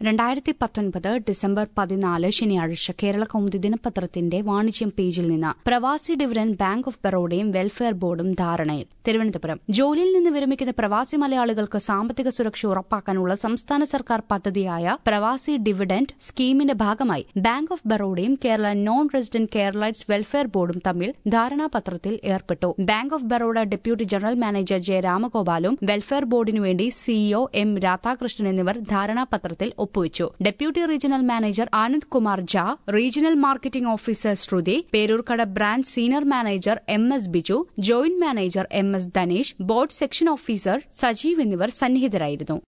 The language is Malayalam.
രണ്ടായിരത്തി പത്തൊൻപത് ഡിസംബർ പതിനാല് ശനിയാഴ്ച കേരള കൗമുദി ദിനപത്രത്തിന്റെ വാണിജ്യം പേജിൽ നിന്ന് പ്രവാസി ഡിവിഡന്റ് ബാങ്ക് ഓഫ് ബറോഡയും വെൽഫെയർ ബോർഡും ധാരണയിൽ തിരുവനന്തപുരം ജോലിയിൽ നിന്ന് വിരമിക്കുന്ന പ്രവാസി മലയാളികൾക്ക് സാമ്പത്തിക സുരക്ഷ ഉറപ്പാക്കാനുള്ള സംസ്ഥാന സർക്കാർ പദ്ധതിയായ പ്രവാസി ഡിവിഡന്റ് സ്കീമിന്റെ ഭാഗമായി ബാങ്ക് ഓഫ് ബറോഡയും Kerala non resident Keralites welfare ബോർഡും തമ്മിൽ ധാരണാപത്രത്തിൽ ഏർപ്പെട്ടു bank of Baroda deputy general manager J രാമഗോപാലും വെൽഫെയർ ബോർഡിനു വേണ്ടി സിഇഒ എം രാധാകൃഷ്ണൻ എന്നിവർ ധാരണാപത്രത്തിൽ ഒപ്പുവച്ചു deputy regional manager Anand Kumar Jha regional marketing officer Shruti Peroorkada branch senior manager M S Biju joint manager M S Dhanesh board section officer Sajeev എന്നിവർ സന്നിഹിതരായിരുന്നു